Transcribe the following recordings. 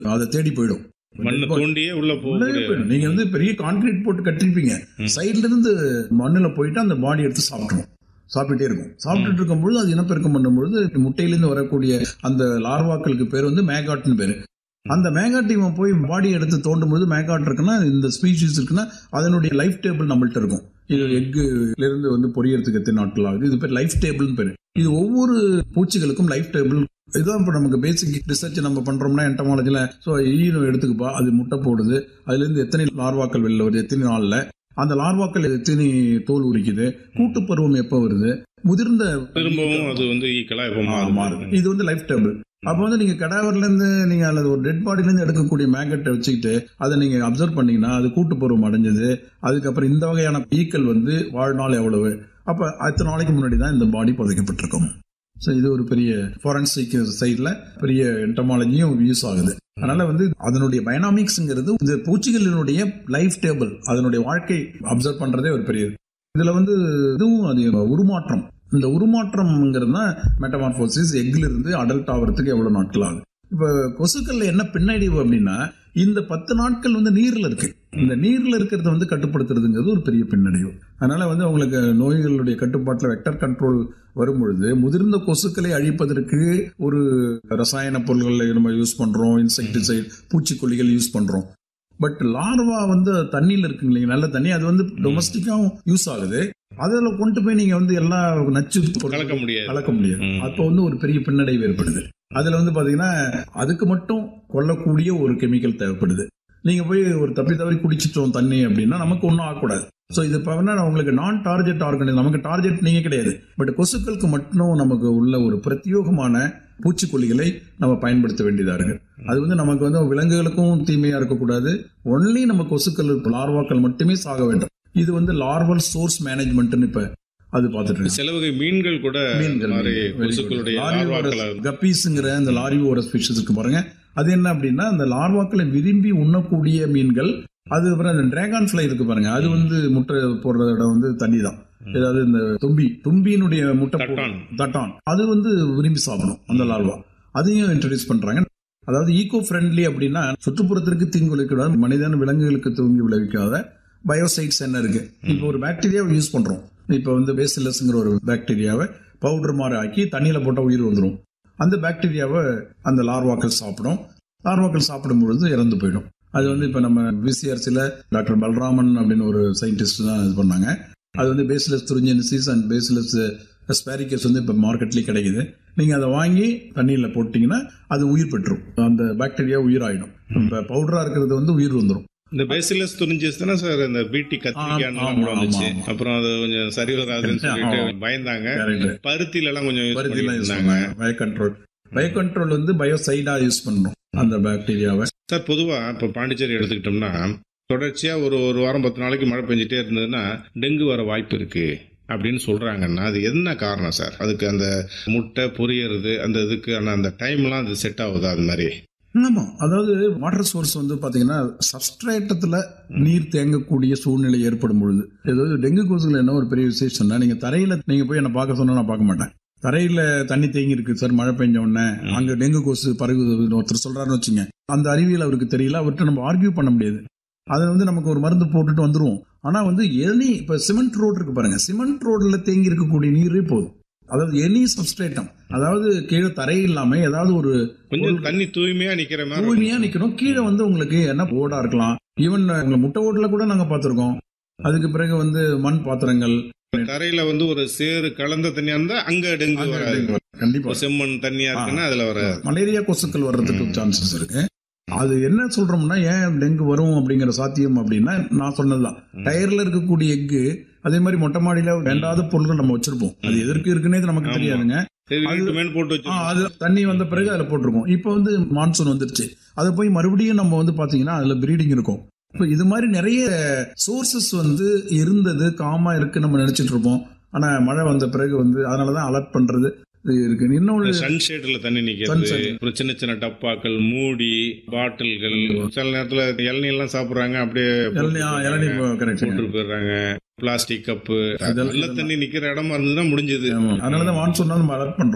அதை தேடி போயிடும் மண்ணை தோண்டியே உள்ள உள்ளே போகக்கூடிய போயிடும் நீங்க வந்து பெரிய கான்கிரீட் போட்டு கட்டிருப்பீங்க ம். சைடுல இருந்து மண்ணுல போயிட்டு அந்த பாடி எடுத்து சாப்பிட்டுரும் சாப்பிட்டுட்டே இருக்கும் சாப்பிட்டுட்டு இருக்கும்பொழுது அது இனப்பெருக்கம் பண்ணும்பொழுது முட்டையிலேருந்து வரக்கூடிய அந்த லார்வாக்களுக்கு பேர் வந்து மேகாட்னு பேரு அந்த மேகாட் இவன் போய் பாடி எடுத்து தோண்டும் பொழுது மேகாட் இருக்குன்னா இந்த ஸ்பீஷிஸ் இருக்குன்னா அதனுடைய லைஃப் டேபிள் நம்மள்ட்ட இருக்கும் இது எக்குல இருந்து வந்து பொரியறதுக்கு எத்தனை நாட்கள் ஆகுது இது பேர் லைஃப் டேபிள்னு பேரு இது ஒவ்வொரு பூச்சிகளுக்கும் லைஃப் டேபிள் இதுதான் இப்போ நமக்கு பேசிக் ரிசர்ச் நம்ம பண்றோம்னா என்டமாலஜில ஸோ ஈனோ எடுத்துக்குப்பா அது முட்டை போடுது அதுல இருந்து எத்தனை லார்வாக்கள் வெளில வருது எத்தனை நாள்ல அந்த லார்வாக்கள் எத்தனை தோல் உரிக்குது கூட்டு பருவம் எப்போ வருது முதிர்ந்த திரும்பவும் அது வந்து ஈக்கலா இப்ப ஆ, மாறுது. மாறுது இது வந்து லைஃப் டேபிள் அப்போ வந்து நீங்க கடாவர்ல இருந்து நீங்க அல்லது ஒரு டெட் பாடில இருந்து எடுக்கக்கூடிய மேகட்டை வச்சுக்கிட்டு அதை நீங்க அப்சர்வ் பண்ணீங்கன்னா அது கூட்டு பருவம் அடைஞ்சது அதுக்கப்புறம் இந்த வகையான ஈக்கள் வந்து வாழ்நாள் எவ்வளவு அப்ப அத்தனை நாளைக்கு முன்னாடி தான் இந்த பாடி புதைக்கப்பட்டிருக்கும் ஸோ இது ஒரு பெரிய ஃபாரன்சிக் சைடில் பெரிய என்டமாலஜியும் யூஸ் ஆகுது அதனால வந்து அதனுடைய பைனாமிக்ஸ்ங்கிறது இந்த பூச்சிகளினுடைய லைஃப் டேபிள் அதனுடைய வாழ்க்கை அப்சர்வ் பண்றதே ஒரு பெரிய இதுல வந்து இதுவும் அது உருமாற்றம் இந்த உருமாற்றம்ங்கிறது தான் மெட்டமார்போசிஸ் எக்ல இருந்து அடல்ட் ஆகிறதுக்கு எவ்வளவு நாட்கள் ஆகுது இப்போ கொசுக்கள்ல என்ன பின்னடைவு அப்படின்னா இந்த பத்து நாட்கள் வந்து நீர்ல இருக்கு இந்த நீர்ல இருக்கிறத வந்து கட்டுப்படுத்துறதுங்கிறது ஒரு பெரிய பின்னடைவு அதனால வந்து உங்களுக்கு நோய்களுடைய கட்டுப்பாட்டில் வெக்டர் கண்ட்ரோல் வரும்பொழுது முதிர்ந்த கொசுக்களை அழிப்பதற்கு ஒரு ரசாயன பொருள்களை நம்ம யூஸ் பண்றோம் இன்செக்டிசைட் பூச்சிக்கொல்லிகள் யூஸ் பண்றோம் பட் லார்வா வந்து தண்ணியில் இருக்கு இல்லைங்க நல்ல தண்ணி அது வந்து டொமஸ்டிக்காவும் யூஸ் ஆகுது அதில் கொண்டு போய் நீங்க வந்து எல்லா நச்சு பொருட்கள் கலக்க முடியாது கலக்க முடியாது ம். அப்போ வந்து ஒரு பெரிய பின்னடைவு ஏற்படுது அதுல வந்து பாத்தீங்கன்னா அதுக்கு மட்டும் கொல்லக்கூடிய ஒரு கெமிக்கல் தேவைப்படுது நீங்க போய் ஒரு தப்பி தவறி குடிச்சிட்டோம் தண்ணி அப்படின்னா நமக்கு ஒன்றும் ஆகக்கூடாது ஸோ இது பார்த்தீங்கன்னா உங்களுக்கு நான் டார்கெட் ஆர்கனிசம் நமக்கு டார்கெட் நீங்க கிடையாது பட் கொசுக்களுக்கு மட்டும் நமக்கு உள்ள ஒரு பிரத்யோகமான பூச்சிக்கொல்லிகளை நம்ம பயன்படுத்த வேண்டியதா இருக்கு அது வந்து நமக்கு வந்து விலங்குகளுக்கும் தீமையா இருக்கக்கூடாது ஒன்லி நம்ம கொசுக்கள் லார்வாக்கள் மட்டுமே சாக வேண்டும் இது வந்து லார்வல் சோர்ஸ் மேனேஜ்மெண்ட்னு இப்ப அது பார்த்துட்டு இருக்கு சில வகை மீன்கள் கூட மீன்கள் மாதிரி கொசுக்களுடைய லார்வாக்களை கப்பீஸ்ங்கிற அந்த லாரி ஓரஸ் ஃபிஷஸ் இருக்கு பாருங்க அது என்ன அப்படின்னா அந்த லார்வாக்களை விரும்பி உண்ணக்கூடிய மீன்கள் அது அப்புறம் அந்த டிராகன் ஃபிளை இருக்கு பாருங்க அது வந்து முட்டை போடுற இடம் வந்து தண்ணி தான் ஏதாவது இந்த தும்பி தும்பியினுடைய முட்டை போ- தட்டான். தட்டான் அது வந்து விரும்பி சாப்பிடும் அந்த லார்வா அதையும் இன்ட்ரடியூஸ் பண்றாங்க அதாவது ஈகோ ஃப்ரெண்ட்லி அப்படின்னா சுற்றுப்புறத்திற்கு தீங்கு விளைவிக்கூடாது மனிதன் விலங்குகளுக்கு தீங்கு விளைவிக்காத பயோசைட்ஸ் என்ன இருக்கு இப்போ ஒரு பாக்டீரியாவை யூஸ் பண்றோம் இப்போ வந்து பேசிலஸ்ங்கிற ஒரு பாக்டீரியாவை பவுடர் மாதிரி ஆக்கி தண்ணியில போட்டால் உயிர் வந்துடும் அந்த பாக்டீரியாவை அந்த லார்வாக்கள் சாப்பிடும் லார்வாக்கள் சாப்பிடும் பொழுது இறந்து போயிடும் அது வந்து இப்போ நம்ம பிசிஆர்சியில் டாக்டர் பல்ராமன் அப்படின்னு ஒரு சயின்டிஸ்ட் தான் இது பண்ணாங்க அது வந்து bacillus thuringiensis and bacillus sphaericus வந்து இப்போ மார்க்கெட்லேயே கிடைக்குது நீங்கள் அதை வாங்கி தண்ணியில் போட்டிங்கன்னா அது உயிர் பெற்றுரும் அந்த பாக்டீரியா உயிர் ஆயிடும் இப்போ பவுடராக இருக்கிறது வந்து உயிர் வந்துடும் இந்த பேசிலஸ் துணிஞ்சஸ் தானே சார் இந்த பீட்டி கத்திரிக்காய் ஆமா, கூட வந்துச்சு ஆமா, ஆமா. அப்புறம் அது கொஞ்சம் சரி வராதுன்னு சொல்லிட்டு பயந்தாங்க கரெக்ட் பருத்தில எல்லாம் கொஞ்சம் யூஸ் பருத்திலாம் யூஸ் பண்ணிருந்தாங்க பண்ணாங்க பயோ கண்ட்ரோல் பயோ கண்ட்ரோல் வந்து பயோசைடா யூஸ் பண்ணணும் அந்த பாக்டீரியாவை சார் பொதுவா இப்ப பாண்டிச்சேரி எடுத்துக்கிட்டோம்னா தொடர்ச்சியா ஒரு ஒரு வாரம் பத்து நாளைக்கு மழை பெஞ்சிட்டே இருந்ததுன்னா டெங்கு வர வாய்ப்பு இருக்கு அப்படின்னு சொல்றாங்கன்னா அது என்ன காரணம் சார் அதுக்கு அந்த முட்டை பொரியறது அந்த இதுக்கான அந்த டைம்லாம் அது செட் ஆகுதா அது மாதிரி ஆமா அதாவது வாட்டர் சோர்ஸ் வந்து பாத்தீங்கன்னா சப்ஸ்ட்ரேட்டத்துல நீர் தேங்கக்கூடிய சூழ்நிலை ஏற்படும் பொழுது ஏதாவது டெங்கு கொசுல என்ன ஒரு பெரிய விசேஷம்னா நீங்க தரையில நீங்க போய் என்ன பார்க்க சொன்னா நான் பார்க்க மாட்டேன் தரையில தண்ணி தேங்கி இருக்கு சார் மழை பெஞ்ச உடனே அங்க டெங்கு கொசு பரகுதுன்னு ஒருத்தர் சொல்றாருன்னு வச்சுங்க அந்த அறிவியல் அவருக்கு தெரியல அவர்கிட்ட நம்ம ஆர்கியூ பண்ண முடியாது அதை வந்து நமக்கு ஒரு மருந்து போட்டுட்டு வந்துருவோம் ஆனா வந்து எனி இப்ப சிமெண்ட் ரோடு இருக்கு பாருங்க சிமெண்ட் ரோட்ல தேங்கி இருக்கக்கூடிய நீரே போதும் அதாவது எனி சப்ஸ்ட்ரேட்டம் அதாவது கீழே தரை இல்லாம ஏதாவது ஒரு கொஞ்சம் தண்ணி தூய்மையா நிக்கிற மாதிரி தூய்மையா நிக்கணும் கீழே வந்து உங்களுக்கு என்ன ஓடா இருக்கலாம் ஈவன் உங்க முட்டை ஓட்டுல கூட நாங்க பார்த்திருக்கோம் அதுக்கு பிறகு வந்து மண் பாத்திரங்கள் தரையில வந்து ஒரு சேறு கலந்த தண்ணியா இருந்தா அங்க டெங்கு அங்க வராது டெங்கு வரும். கண்டிப்பா இப்ப செம்மண் தண்ணியா இருக்குன்னா அதுல வர மலேரியா கொசுக்கள் வர்றதுக்கு சான்சஸ் இருக்கு அது என்ன சொல்றோம்னா ஏன் டெங்கு வரும் அப்படிங்கிற சாத்தியம் அப்படின்னா நான் சொன்னதுதான் டயர்ல இருக்கக்கூடிய எக்கு அதே மாதிரி மொட்டை மாடியில வேண்டாத பொருட்கள் நம்ம வச்சிருப்போம் அது எதற்கு இருக்குன்னே நமக்கு ஆமா. தெரியாதுங்க சரி அது- வீட்டு மேல் போட்டு ஆ, வச்சு அது தண்ணி வந்த பிறகு அதுல போட்டிருக்கோம் இப்போ வந்து மான்சூன் வந்துருச்சு அதை போய் மறுபடியும் நம்ம வந்து பாத்தீங்கன்னா அதுல பிரீடிங் இருக்கும் இப்போ இது மாதிரி நிறைய சோர்சஸ் வந்து இருந்தது காமா இருக்கு நம்ம நினைச்சிட்டு இருப்போம் ஆனா மழை வந்த பிறகு வந்து அதனாலதான் அலர்ட் பண்றது இது இருக்கு இன்னொன்று சன்ஷேட்ல தண்ணி நிக்கிறது Sunshade. அப்புறம் சின்ன சின்ன டப்பாக்கள் மூடி பாட்டில்கள் சில நேரத்துல இளநீ எல்லாம் சாப்பிடுறாங்க அப்படியே இளநீ ஆ, இளநீ கரெக்ட் போட்டு போயிடுறாங்க பிளாஸ்டிக் கப்பு இதெல்லாம் நல்ல தண்ணி நிக்கிற இடமா இருந்ததுன்னா முடிஞ்சது அதனாலதான் மான்சூன் நம்ம அலர்ட் பண்றோம்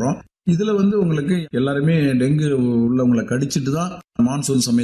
இதுல வந்து உங்களுக்கு எல்லாருமே டெங்கு உள்ளவங்களை கடிச்சிட்டு தான் மான்சூன் சமயம்